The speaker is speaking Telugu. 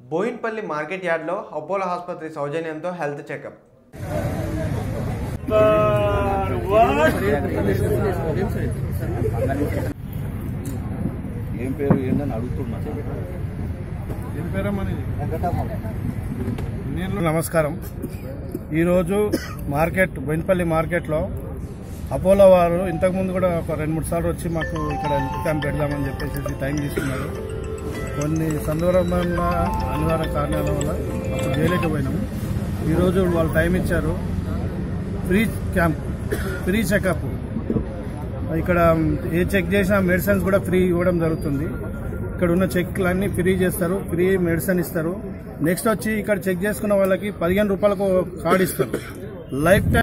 బోయిన్పల్లి మార్కెట్ యార్డ్లో అపోలో ఆసుపత్రి సౌజన్యంతో హెల్త్ చెకప్ ఏం పేరు ఏందని అడుగుతున్నా నమస్కారం ఈరోజు మార్కెట్ బొయినపల్లి మార్కెట్లో అపోలో వారు ఇంతకుముందు కూడా ఒక రెండు మూడు సార్లు వచ్చి మాకు ఇక్కడ హెల్త్ క్యాంప్ పెడదామని చెప్పేసి టైం తీసుకున్నారు కొన్ని సందర్భంగా అనివార్య కారణాల వల్ల అప్పుడు చేయలేకపోయినాము ఈరోజు వాళ్ళు టైం ఇచ్చారు ఫ్రీ క్యాంప్ ఫ్రీ చెకప్ ఇక్కడ ఏ చెక్ చేసినా మెడిసిన్స్ కూడా ఫ్రీ ఇవ్వడం జరుగుతుంది ఇక్కడ ఉన్న చెక్లు అన్ని ఫ్రీ చేస్తారు ఫ్రీ మెడిసిన్ ఇస్తారు నెక్స్ట్ వచ్చి ఇక్కడ చెక్ చేసుకున్న వాళ్ళకి పదిహేను రూపాయలకు కార్డు ఇస్తారు లైఫ్ టైం